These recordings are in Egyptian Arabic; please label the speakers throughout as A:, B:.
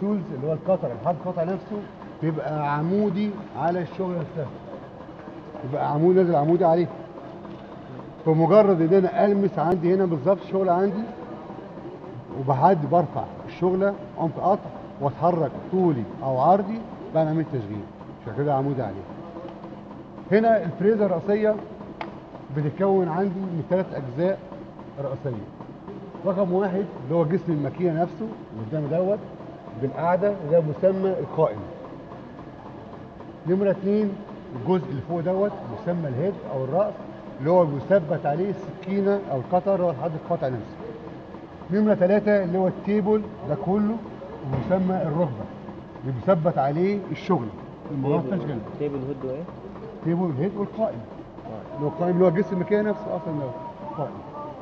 A: التولز اللي هو القطر الحد القطع نفسه بيبقى عمودي على الشغل نفسها يبقى عمود نازل عمودي عليه فمجرد ان انا المس عندي هنا بالظبط الشغل عندي وبحد برفع الشغله قمت قطع واتحرك طولي او عرضي بعد عمليه تشغيل عشان كده عمودي عليه هنا الفريزه الرئيسيه بتتكون عندي من ثلاث اجزاء رئيسيه رقم واحد اللي هو جسم الماكينه نفسه اللي قدام دوت بالقاعده ده مسمى القائم نمره اثنين الجزء اللي فوق دوت مسمى الهيد او الراس اللي هو بيثبت عليه السكينه او القطر اللي هو الحد القطع نفسه نمره ثلاثه اللي هو التيبل ده كله ومسمى الركبه اللي بيثبت عليه الشغل المراد تشغيل
B: تيبل هود وايه؟
A: تيبل الهيد والقائم اللي هو القائم اللي هو جسم الماكينه نفسه اصلا ده قائم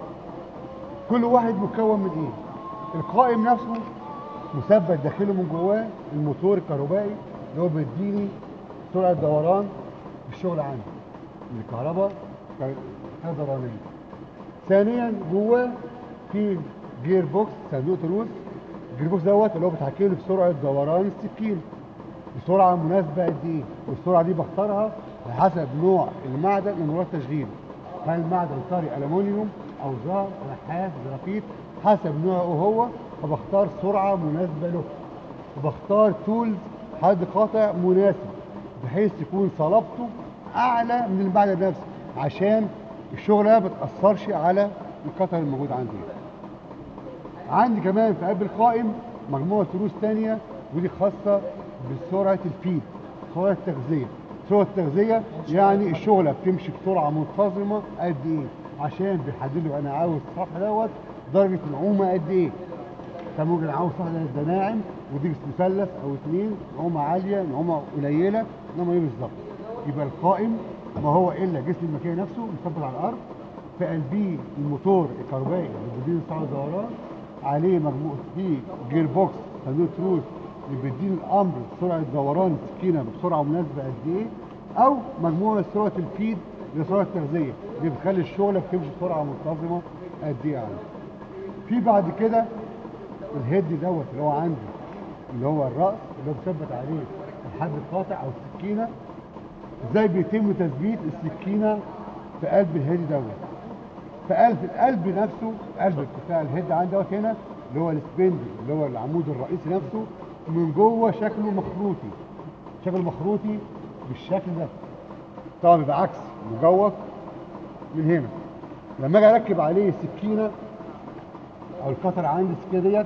A: كل واحد مكون من ايه القائم نفسه مثبت داخله من جواه الموتور الكهربائي اللي هو بيديني سرعه دوران الشغل عندي من الكهرباء حاجه دورانيه ثانيا جواه في جير بوكس صندوق تروس الجير بوكس دوت اللي هو بيتحكم لي في سرعه دوران السكين بسرعه مناسبه قد ايه والسرعه دي بختارها على حسب نوع المعدن اللي مراد تشغيله هل معدن طري الومنيوم او زهر نحاس جرافيت حسب نوعه هو فبختار سرعه مناسبه له وبختار تولز حد قاطع مناسب بحيث يكون صلابته اعلى من المعدن نفسه عشان الشغله ما بتاثرش على القطر الموجود عندي عندي كمان في قلب القائم مجموعه تروس تانية ودي خاصه بسرعه الفيد سرعه التغذيه سرعه التغذيه يعني الشغله بتمشي بسرعه منتظمه قد ايه عشان بيحدد لي انا عاوز السطح دوت درجه نعومه قد ايه كان ممكن عاوز سطح ده ناعم ودي مثلث او اثنين نعومه عاليه نعومه قليله انما ايه بالظبط يبقى القائم ما هو الا جسم الماكينه نفسه مثبت على الارض في قلبيه الموتور الكهربائي اللي بيديني سرعه دوران عليه مجموعه فيه جير بوكس صندوق تروس اللي بيديني الامر سرعه دوران السكينه بسرعه مناسبه قد ايه او مجموعه سرعه الفيد لسرعه التغذيه اللي بتخلي الشغله بتمشي بسرعه منتظمه قد ايه عندي في بعد كده الهيد دوت اللي هو عندي اللي هو الراس اللي هو بثبت عليه الحد القاطع او السكينه ازاي بيتم تثبيت السكينه في قلب الهيد دوت في قلب القلب نفسه قلب بتاع الهيد عندي دوت هنا اللي هو السبند اللي هو العمود الرئيسي نفسه من جوه شكله مخروطي شكله مخروطي بالشكل ده طبعا بيبقى عكس مجوف من هنا لما اجي اركب عليه السكينه او القطر عندي السكينه ديت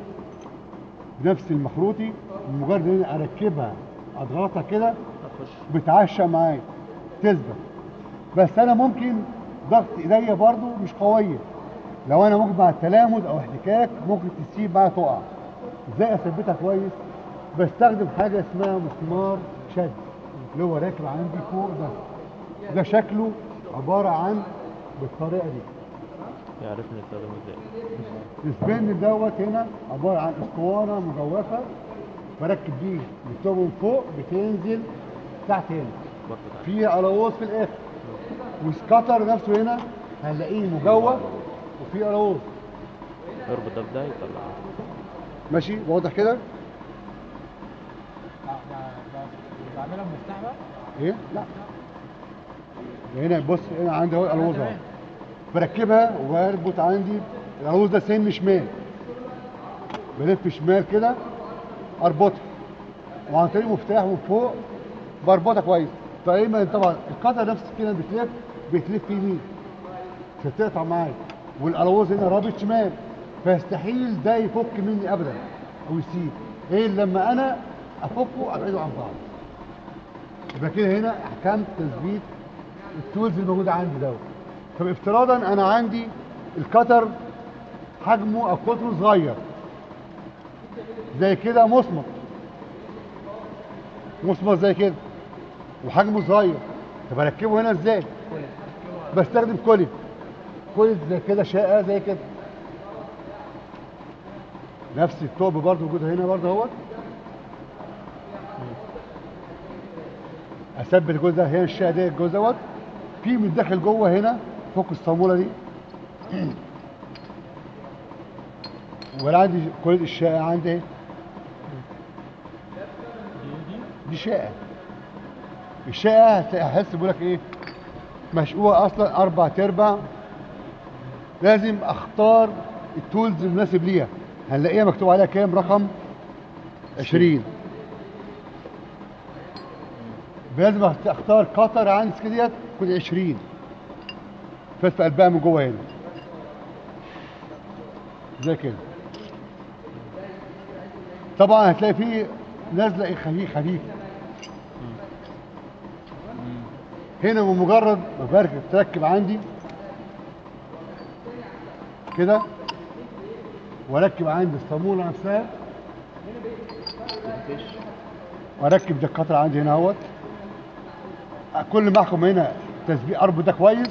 A: بنفس المخروطي مجرد ان انا اركبها اضغطها كده
B: اخش
A: بتعشى معايا تثبت بس انا ممكن ضغط ايديا برضو مش قويه لو انا ممكن مع التلامس او احتكاك ممكن تسيب معايا تقع ازاي اثبتها كويس بستخدم حاجه اسمها مسمار شد اللي هو راكب عندي فوق ده ده شكله عباره عن بالطريقه دي
B: يعرفني استخدمه ازاي
A: السبين دوت هنا عباره عن اسطوانه مجوفه بركب دي بتبقى من فوق بتنزل تحت هنا
B: برضه تعالى.
A: في قلاووز في الاخر والسكاتر نفسه هنا هنلاقيه مجوف وفي قلاووز
B: اربط ده بده يطلع
A: ماشي واضح كده
C: بعملها بمفتاح بقى
A: ايه لا هنا بص هنا عندي اهو القلاووز اهو بركبها وبربط عندي القلاووز ده سن شمال بلف شمال كده اربطها وعن طريق مفتاح من فوق بربطها كويس دايما طبعا القطع نفس كده بتلف بتلف يمين مش هتقطع معايا والقلاووز هنا رابط شمال فيستحيل ده يفك مني ابدا او يسيب غير لما انا افكه ابعده عن بعض يبقى كده هنا احكام تثبيت التولز الموجوده عندي دوت طب افتراضا انا عندي الكتر حجمه او قطره صغير زي كده مصمت مصمت زي كده وحجمه صغير طب اركبه هنا ازاي بستخدم كوليت كوليت زي كده شقه زي كده نفس الثوب برضه موجود هنا برضه اهوت اثبت الجزء ده هنا الشقه دي الجزء دوت في من داخل جوه هنا فوق الصاموله دي وانا عندي كل الشقه عندي اهي دي شقه الشقه هتلاقي احس بيقول لك ايه مشقوقه اصلا اربع ارباع لازم اختار التولز المناسب ليها هنلاقيها مكتوب عليها كام رقم 20 لازم اختار قطر عندي كده تكون 20 فات في قلبها من جوه هنا زي كده طبعا هتلاقي فيه نازله ايه خفيف خفيف هنا بمجرد ما بركب تركب عندي كده واركب عندي الصاموله نفسها واركب ده القطر عندي هنا اهوت كل ما احكم هنا تثبيت اربط ده كويس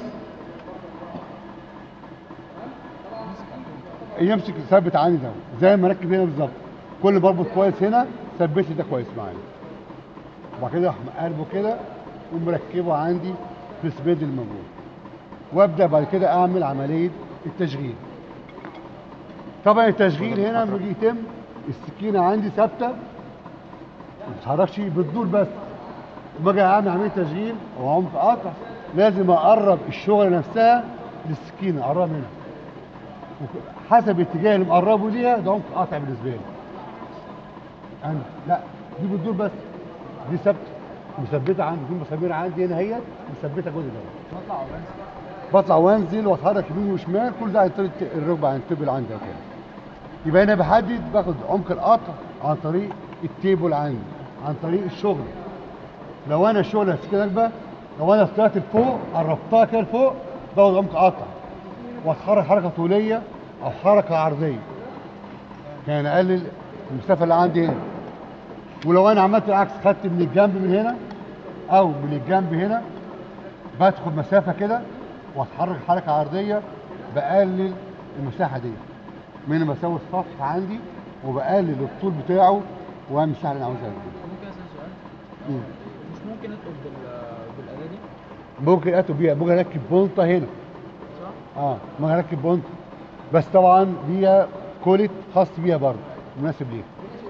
A: يمسك ثابت عندي ده زي ما اركب هنا بالظبط كل ما بربط كويس هنا ثبت لي ده كويس معايا وبعد كده اروح قلبه كده ومركبه عندي في السبيد الموجود وابدا بعد كده اعمل عمليه التشغيل طبعا التشغيل هنا لما يجي يتم السكينه عندي ثابته ما بتتحركش بتدور بس لما اجي اعمل عمليه تشغيل وعمق قطع لازم اقرب الشغله نفسها للسكينه اقرب منها وك- حسب الاتجاه اللي مقربه ليها ده عمق قطع بالنسبه لي انا لا دي بتدور بس دي ثابته مثبته عندي دي مسامير عندي هنا هي مثبته جزء ده
C: بطلع وبنزل
A: بطلع وانزل واتحرك يمين وشمال كل ده عن طريق الركبه عن التيبل عندي كده يبقى انا بحدد باخد عمق القطع عن طريق التيبل عندي عن طريق الشغل لو انا الشغل كده راكبه لو انا طلعت لفوق قربتها كده لفوق باخد عمق قطع واتحرك حركه طوليه او حركه عرضيه كان اقلل المسافه اللي عندي هنا ولو انا عملت العكس خدت من الجنب من هنا او من الجنب هنا بدخل مسافه كده واتحرك حركه عرضيه بقلل المساحه دي من مساوي السطح عندي وبقلل الطول بتاعه والمساحه اللي انا عاوزها دي.
C: ممكن اسال سؤال
A: مم.
C: مش ممكن اطلب بال بالاداه دي
A: ممكن اتو بيها ممكن اركب بونطه هنا
C: صح؟
A: اه ممكن اركب بونطه بس طبعا ليها كولت خاص بيها برضه مناسب ليها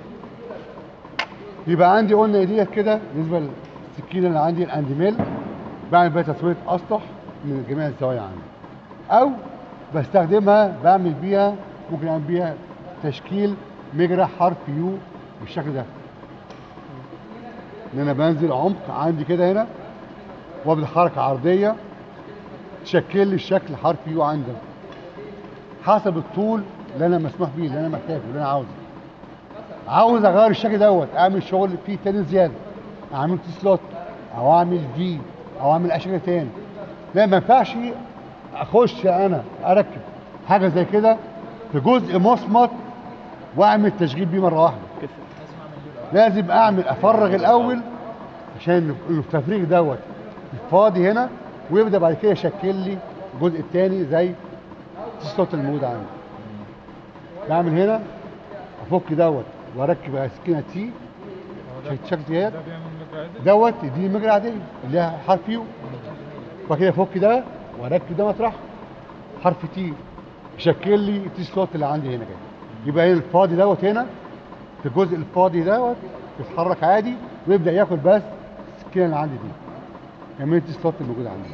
A: يبقى عندي قلنا ديت كده بالنسبه للسكينه اللي عندي الاند ميل بعمل بيها تسويه اسطح من جميع الزوايا عندي او بستخدمها بعمل بيها ممكن اعمل بيها تشكيل مجرى حرف يو بالشكل ده ان انا بنزل عمق عندي كده هنا وابدا حركه عرضيه تشكل لي الشكل حرف يو عندي حسب الطول اللي انا مسموح بيه اللي انا محتاجه اللي انا عاوزه عاوز اغير الشكل دوت اعمل شغل فيه تاني زياده اعمل تي سلوت او اعمل في او اعمل اي شكل تاني لا ما ينفعش اخش انا اركب حاجه زي كده في جزء مصمت واعمل تشغيل بيه مره واحده
C: لازم اعمل دي الاول
A: لازم اعمل افرغ الاول عشان التفريغ دوت الفاضي هنا ويبدا بعد كده يشكل لي الجزء الثاني زي الصوت الموجود عندي بعمل هنا افك دوت واركب على سكينه تي شكل ديت
C: ده بيعمل مجرى
A: دوت دي المجرى عاديه اللي هي حرف يو وبعد كده افك ده واركب ده مطرح حرف تي يشكل لي التي سلوت اللي عندي هنا كده يبقى هنا الفاضي دوت هنا في الجزء الفاضي دوت يتحرك عادي ويبدا ياكل بس السكينه اللي عندي دي يعمل التي سلوت الموجود عندي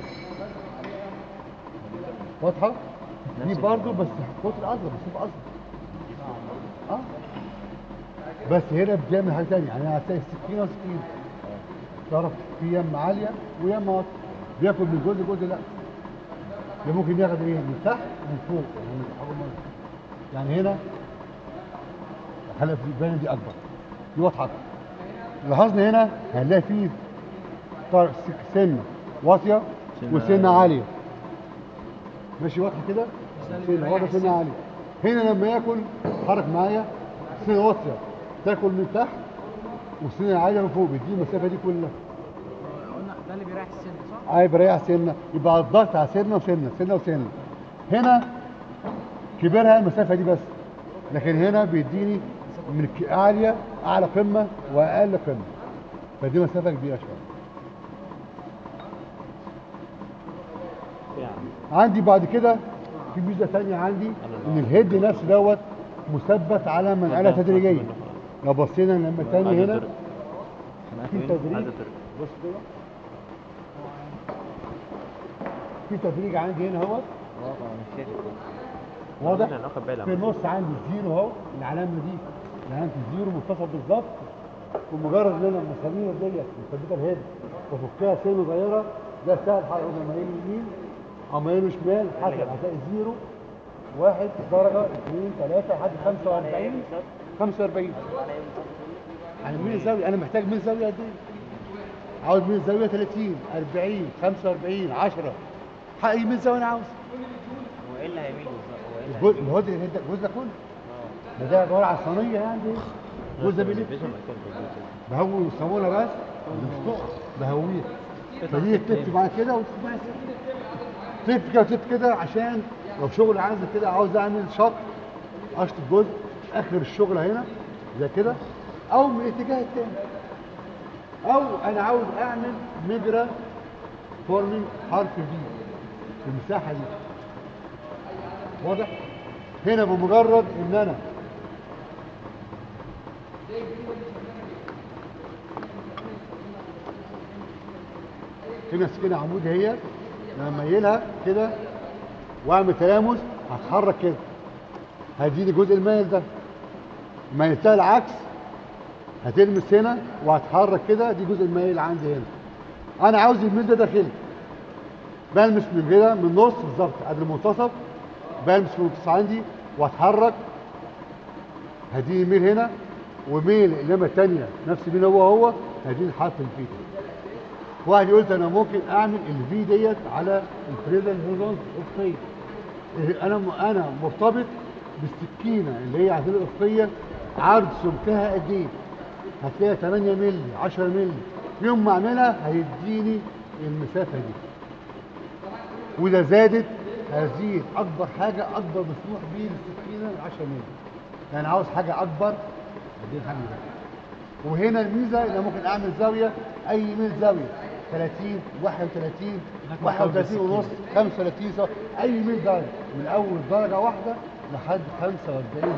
A: واضحه دي برضو بس قطر اصغر بس اصغر اه بس هنا بتعمل حاجه ثانيه يعني هتلاقي السكينه وسكينه تعرف في يم عاليه ويم واطيه بياكل من جزء جزء لا ده ممكن ياخد ايه من تحت ومن فوق يعني من أول مرة. يعني هنا الحلقه في البانه دي اكبر دي واضحه أكتر. لاحظنا هنا هنلاقي فيه طر- س- سن واطيه
B: سنة
A: وسنه عاليه ماشي واضحه كده
C: ده اللي
A: سنه
C: بيريح
A: واضحه
C: السن.
A: سنه عاليه هنا لما ياكل حرك معايا سنه واطيه تاكل من تحت والسنه عاليه من فوق بيدي المسافه دي كلها
C: قلنا ده اللي بيريح السن صح؟
A: عايز بريح سنه يبقى الضغط على سنه وسنه سنه وسنه هنا كبرها المسافه دي بس لكن هنا بيديني من ك- عاليه اعلى قمه واقل قمه فدي مسافه كبيره شويه
B: يعني
A: عندي بعد كده في ميزه ثانيه عندي ان الهيد نفسه دوت مثبت على منقله تدريجيه لو بصينا لما تاني هنا
B: معاك
A: في
B: مين؟
A: تدريج
B: عايزة ترجع
A: بص كده في تدريج عندي هنا اهو
B: اه مش شايف
A: واضح
B: انا واخد بالي
A: في النص عندي الزيرو اهو العلامه دي علامه الزيرو متصل بالظبط ومجرد ان انا المسامير ديت مثبته الهيد وافكها سنه صغيره ده سهل حركه لما يمين يمين اما يمين شمال حسب هتلاقي زيرو واحد درجه اثنين ثلاثه لحد 45 45 يعني من الزاويه انا محتاج من زاويه قد ايه؟ عاوز من زاويه 30 40 45 10 حق من زاويه انا عاوز
B: هو ايه اللي هيميل بالظبط؟ هو ايه اللي
A: الجزء الجزء ده الجزء ده كله ده ده عباره عن صينيه يعني دي جزء بيلف بهوي الصابونه بس مش تقع بهويه فدي تلف معايا كده وتلف معايا كده تلف كده وتلف كده عشان لو شغل عايز كده عاوز اعمل شط اشطب جزء اخر الشغل هنا زي كده او من الاتجاه التاني او انا عاوز اعمل مجرى فورمينج حرف بي في المساحه دي واضح هنا بمجرد ان انا هنا كده عمود هي لما اميلها كده واعمل تلامس هتحرك كده هيديني جزء المايل ده ميلتها العكس هتلمس هنا وهتحرك كده دي جزء المايل عندي هنا انا عاوز الميل ده داخلي بلمس من كده من النص بالظبط قبل المنتصف بلمس من المنتصف عندي واتحرك هديني ميل هنا وميل اليمه الثانيه نفس ميل هو هو هديني حرف الفي واحد يقول انا ممكن اعمل الفي ديت على الفريزر هورزونت افقيه انا م- انا مرتبط بالسكينه اللي هي عشان الافقيه عرض سمكها قد ايه هتلاقيها 8 مللي 10 مللي يوم ما اعملها هيديني المسافه دي واذا زادت هزيد اكبر حاجه اكبر مسموح به للسكينه 10 مللي يعني عاوز حاجه اكبر اديني حاجه ده وهنا الميزه ان أنا ممكن اعمل زاويه اي ميل زاويه 30 31 31 ونص 35 سوا اي ميل درجه من اول درجه واحده لحد 45 درجه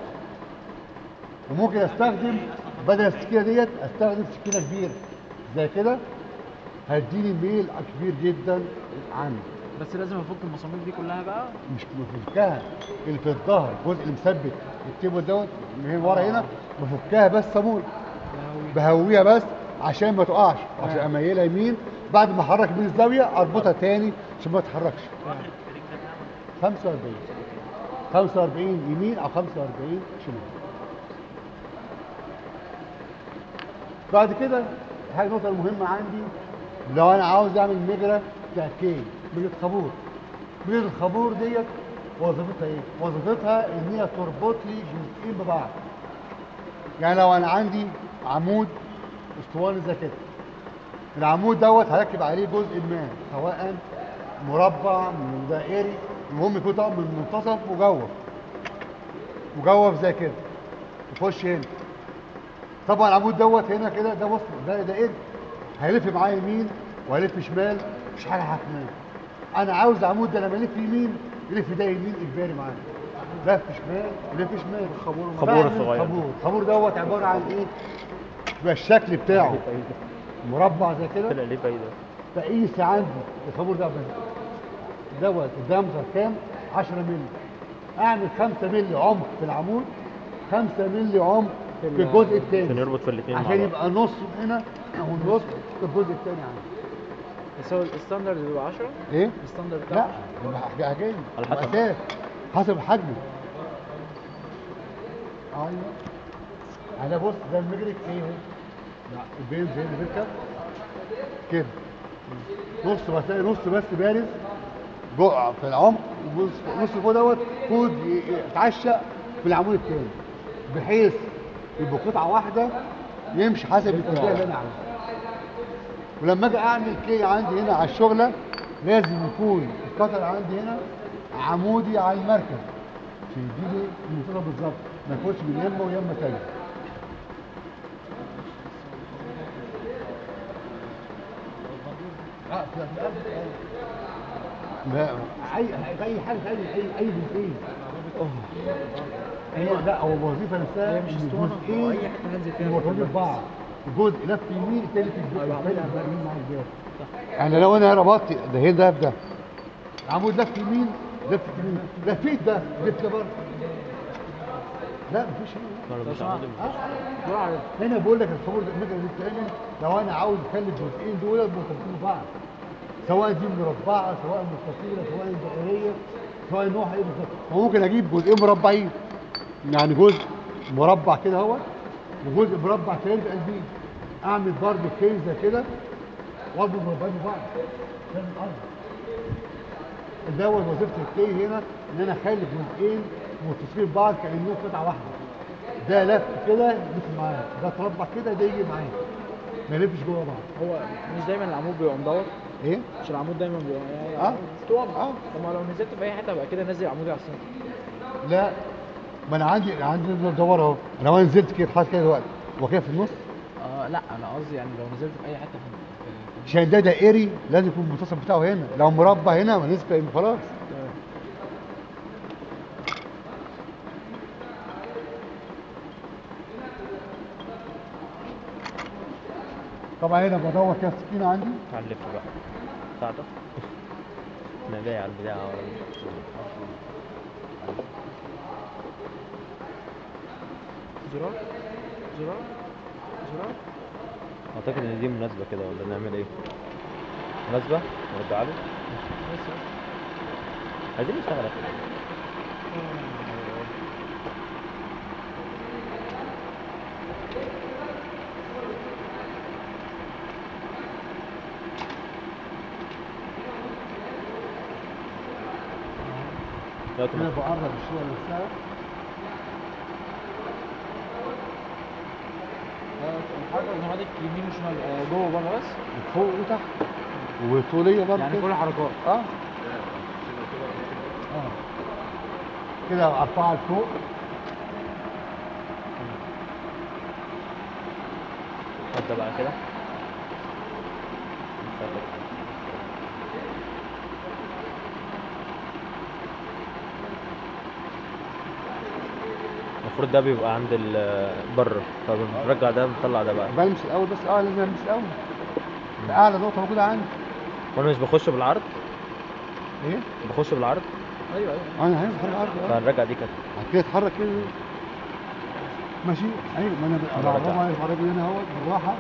A: وممكن استخدم بدل السكينه ديت استخدم سكينه كبيره زي كده هيديني ميل كبير جدا عني
C: بس لازم افك المسامير دي كلها بقى
A: مش بفكها اللي في الظهر الجزء اللي مثبت الكيبل دوت من هنا ورا هنا بفكها بس صابون بهويها بس عشان ما تقعش عشان اميلها يمين بعد ما احرك بين الزاويه اربطها تاني عشان ما تتحركش 45 45 يمين او 45 شمال بعد كده حاجه النقطه المهمه عندي لو انا عاوز اعمل مجرى تاكيد مجرى خابور مجرى الخابور ديت وظيفتها ايه؟ وظيفتها ان هي تربط لي جزئين ببعض يعني لو انا عندي عمود اسطواني زي كده العمود دوت هركب عليه جزء ما سواء مربع من دائري المهم يكون طبعا من المنتصف مجوف مجوف زي كده يخش هنا طبعا العمود دوت هنا كده ده وصل ده دائري هيلف معايا يمين وهيلف شمال مش حاجه حاكمه انا عاوز العمود ده لما يلف يمين يلف ده يمين اجباري معايا لف شمال يلف شمال خابور
B: خابور صغير.
A: خابور الخابور دوت عباره عن ايه؟ يبقى الشكل بتاعه مربع زي كده
B: طلع ليه فايدة
A: تقيس عندي الخابور ده بس دوت الدمزه كام 10 مللي اعمل 5 مللي عمق في العمود 5 مللي عمق في الجزء
B: عشان
A: الثاني
B: يربط في الاثنين مع
A: عشان
B: بعض
A: يبقى نص هنا والنص في الجزء الثاني عندي
C: بس هو الستاندرد بيبقى 10
A: ايه؟
C: الستاندرد
A: لا
C: بتاعه
A: ده حاجه
B: على حسب.
A: اساس حسب حجمه ايوه انا بص ده المجري ايه هو؟ لا البين زي اللي بيركب كده نص بس نص بس بارز جوه في العمق ونص نص فوق دوت كود ي- يتعشق في العمود التاني بحيث يبقى قطعه واحده يمشي حسب الاتجاه اللي انا عاوزه ولما اجي اعمل كي عندي هنا على الشغله لازم يكون القطر عندي هنا عمودي على المركز عشان يديني المنتصف بالظبط ما يكونش من يمه ويمه تانيه اه في الأرض، آه. لا اي اي حاجه اي اي اي جزئين هي لا هو الوظيفه نفسها
C: هي مش اسطوانه هو اي حته هنزل فيها
A: مرتبطين ببعض جزء لف يمين التاني في الجزء
C: أيوة،
A: التاني
C: عملها.
A: يمين مع الجهاز يعني لو انا ربطت ده هنا ده بده عمود لف يمين لف يمين لفيت ده لف ده برضه لا مفيش هنا
B: ما انا مش
C: طب
B: عامل
A: آه.
C: دور على
A: هنا بقول لك الصور المكنه دي بتتعمل لو انا عاوز اخلي الجزئين دول مرتبطين ببعض سواء دي مربعه سواء مستطيله سواء دائريه سواء نوعها ايه بالظبط وممكن اجيب جزئين مربعين يعني جزء مربع كده اهو وجزء مربع تاني بقلبين اعمل برضه كيس زي كده واربط مربعين ببعض عشان الارض دوت وظيفه الكي هنا ان انا اخلي جزئين متصلين ببعض كانهم قطعه واحده ده لف كده يلف معاه ده اتربع كده ده يجي معاه ما يلفش جوه بعض
C: هو مش دايما العمود بيبقى مدور
A: ايه
C: مش العمود دايما بيبقى يعني
A: آه.
C: مفتوح
A: آه.
C: طب ما لو نزلت في اي حته بقى كده نزل عمودي على السنتر
A: لا ما انا عندي عندي مدور اهو انا لو نزلت كده حاطط كده دلوقتي هو كده في النص
C: اه لا انا قصدي يعني لو نزلت في اي حته في في-
A: عشان ده دائري لازم يكون المتصل بتاعه هنا لو مربع هنا ما نسبة خلاص
C: تمام.
A: طبعا هنا بدور كده السكينه عندي
B: هنلف بقى ساعدك انا جاي على البتاع
C: زرار زرار زرار
B: اعتقد ان دي مناسبة كده ولا نعمل ايه مناسبة نرجع له
C: بس بس
B: عايزين نشتغل على كده دلوقتي
A: هنا
B: ما-
A: بقرب الشويه نفسها
C: الحركه اوتوماتيك يمين وشمال آه، جوه وبره بس
A: فوق وتحت وطوليه برضه
C: يعني
A: كده.
C: كل حركات
A: اه اه كده ارفعها لفوق
B: ابدا بقى كده المفروض ده بيبقى عند ال بره فبنرجع ده بنطلع ده بقى
A: بلمس الاول بس اه لازم البس الاول ده اعلى نقطه موجوده عندي
B: وانا مش بخش بالعرض
A: ايه
B: بخش بالعرض
C: ايوه ايوه
A: انا هينفع الارض اه
B: فهنرجع دي كده
A: بعد كده اتحرك كده ماشي ايوه ما انا
B: أنا
A: بعرفها
B: برجع.
A: اتحرك من هنا اهو بالراحه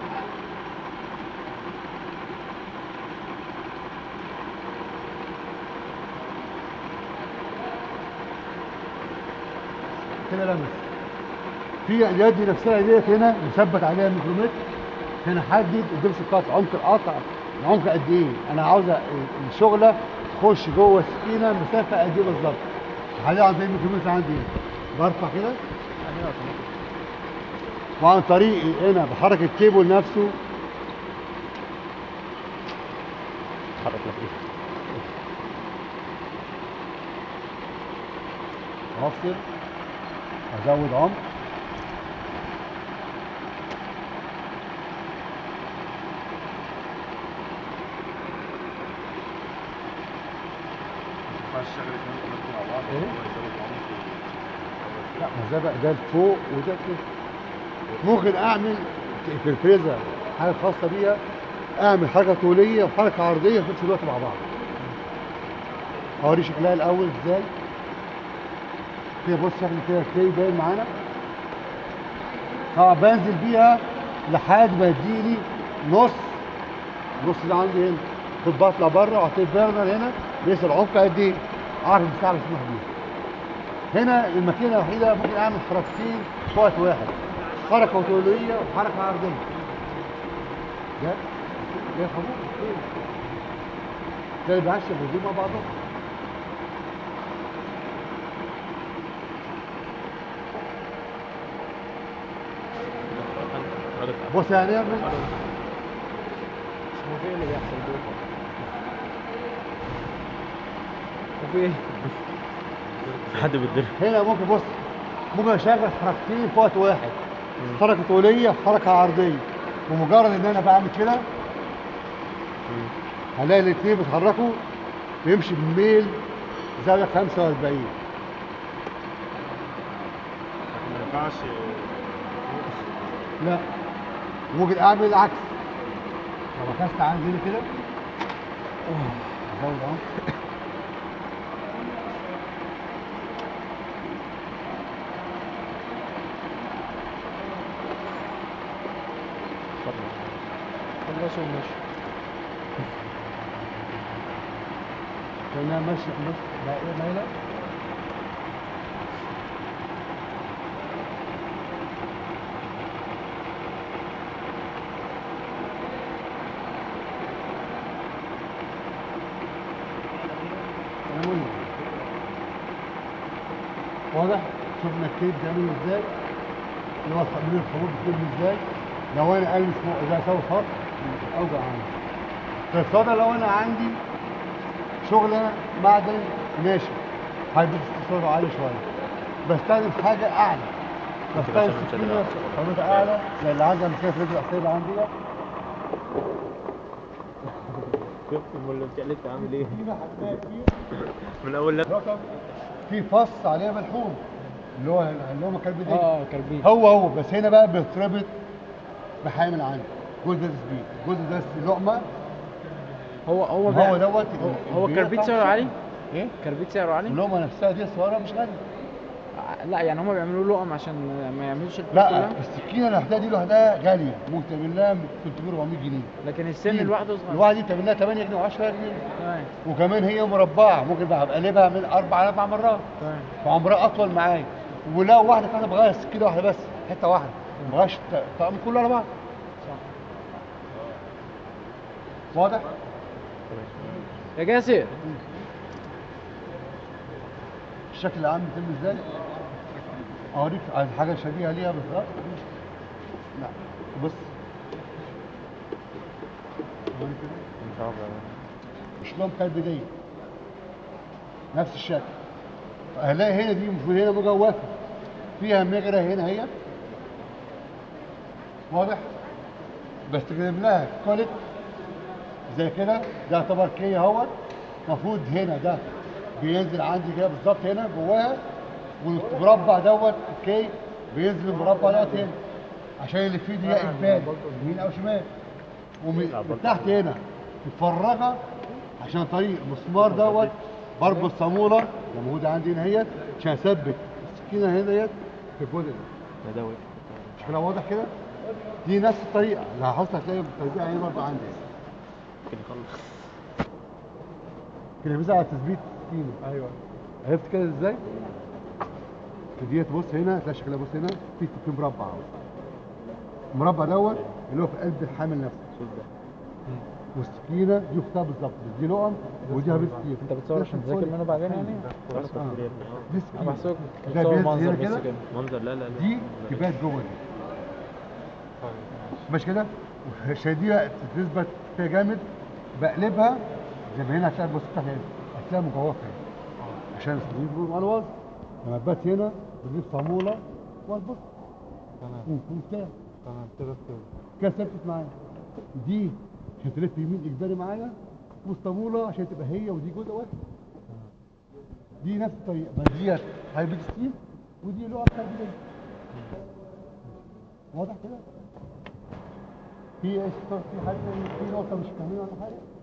A: كده لمس في اليد نفسها ديت هنا مثبت عليها ميكرومتر عشان احدد الدبس القطع عمق القطع العمق قد ايه انا عاوزه الشغله تخش جوه السكينه مسافه قد ايه بالظبط حاليا عن طريق الميكرومتر عندي هنا. برفع كده
C: يعني اوتوماتيك
A: وعن طريق هنا بحرك الكيبل نفسه
B: اتحرك لك
A: افصل ازود عمق إيه؟ لا ما ده بقى ده لفوق وده كده ممكن اعمل في الفريزر حاجه خاصه بيها اعمل حركه طوليه وحركه عرضيه في نفس الوقت مع بعض اوري شكلها الاول ازاي كده بص شكل كده تلاقي باين معانا اه بنزل بيها لحد ما يديني نص نص ده عندي هنا كنت بطلع بره واعطيه بيرنر هنا بيقيس العمق قد ايه اعرف المساحه اللي مسموح بيها هنا الماكينه الوحيده ممكن اعمل حركتين في وقت واحد حركه طوليه وحركه عرضيه ده ده خروج ده اللي بيعشق الهدوم مع بعضهم
B: راجل
A: بص يعني اعمل
C: هو في ايه اللي بيحصل جوه وفي ايه
B: حد بيتضرب
A: هنا ممكن بص ممكن اشغل حركتين في وقت واحد حركه طوليه وحركه عرضيه بمجرد ان انا بعمل كده هلاقي الاثنين بيتحركوا بيمشي بميل زاويه 45
D: ما ينفعش
A: لا ممكن اعمل العكس لو ركزت عندي هنا كده ازود اهو
C: خلصوا ومشوا
A: كانها ماشيه في نص دائره مايله أنا مولد. واضح شفنا الكيد بيعمل ازاي اللي هو تمرير الخروج بيتم ازاي لو انا البس فوق اذا اسوي خط اوجع عندي فالصدى لو انا عندي شغلة معدن ناشف هيبقى استثماره عالي شوية بستخدم حاجة أعلى بستخدم
B: عشان مش
A: سكينة
B: قادر
A: خريطة أعلى زي اللي عندي مثلا في رجل الأصلية اللي عندي ده.
B: شفت المولد اللي انت عامل ايه
A: سكينة هتلاقي فيه
B: من اول لا
A: رقم في فص عليها ملحوم اللي هو اللي هو مكان بداية
C: اه كربين
A: هو هو بس هنا بقى بيتربط بحامل عندي جزء ده سبيد جزء ده لقمة
C: هو هو
A: هو
C: بقى
A: دوت
C: هو
A: البيئة
C: كربيت
A: بتاعته.
C: سعره عالي
A: ايه؟
C: كربيت سعره عالي
A: اللقمة نفسها دي صغيرة مش غالية
C: ع- لا يعني هما بيعملوا لقم عشان ما يعملوش الفلوس
A: لا
C: كلها
A: السكينه لوحدها دي لوحدها غاليه ممكن تعمل لها 300 400 جنيه
C: لكن السن
A: دي
C: لوحده صغير
A: الواحده دي تعمل لها 8 جنيه و10 جنيه
C: تمام
A: وكمان هي مربعه ممكن بقى بقلبها من اربع لاربع مرات
C: تمام
A: فعمرها اطول معايا ولو واحده كانت بغير سكينه واحده بس حته واحده ما بغيرش الط- الطقم كله على بعض
C: صح
A: واضح؟
C: يا جاسر
A: الشكل العام بيتم ازاي؟ اوريك عايز حاجه شبيهه ليها بالظبط لا بص وري كده.
B: مش عارف
A: مش لهم كالبدية نفس الشكل هلاقي هنا دي المفروض هنا مجوفة فيها مجرى هنا هي واضح بستخدم لها كولت زي كده ده يعتبر كي اهوت المفروض هنا ده بينزل عندي كده بالظبط هنا جواها والمربع دوت الكي بينزل المربع دوت هنا عشان اللي فيه دي اجباري يمين او شمال ومن تحت هنا متفرغه عشان طريق المسمار دوت بربط صاموله اللي موجوده عندي هنا اهيت عشان اثبت السكينه هنا ديت في الجزء ده
B: ده دوت
A: شكلها واضح كده دي نفس الطريقه اللي هحط هتلاقي التوزيع هنا برضه عندي
B: ممكن يخلص
A: كده بيزع على تثبيت السكينه
C: ايوه
A: عرفت كده ازاي؟ ديت بص هنا هتلاقي شكلها بص هنا في في مربع اهو المربع دوت اللي هو في قلب الحامل نفسه
B: شوف ده
A: والسكينه دي اختها بالظبط بس دي لقم ودي هبس كتير
C: انت بتصور عشان تذاكر منه بعدين يعني
B: خلاص تصوير يا ابني اه
A: دي
C: انا
A: سكينه
C: بحسبك
A: ده
C: بتصور
A: بينزل
C: منظر
A: هنا
C: بس
A: كده
C: كده
B: منظر لا لا لا
A: دي تبات جوه دي مش كده عشان دي تثبت فيها جامد بقلبها زي ما هنا هتلاقي بص تحت هنا هتلاقيها مجوفه هنا عشان تجيب مع الوزن لما تبات هنا بجيب صاموله واربط تمام وبتاع
C: تمام كده كده
A: كده ثبتت معايا دي عشان تلف يمين اجباري معايا والصاموله عشان تبقى هي ودي جزء واحد دي نفس الطريقه بس ديت هايبريد ستيل ودي لقطه كاربيديه واضح كده في ايش في حاجه في نقطه مش فاهمينها ولا حاجه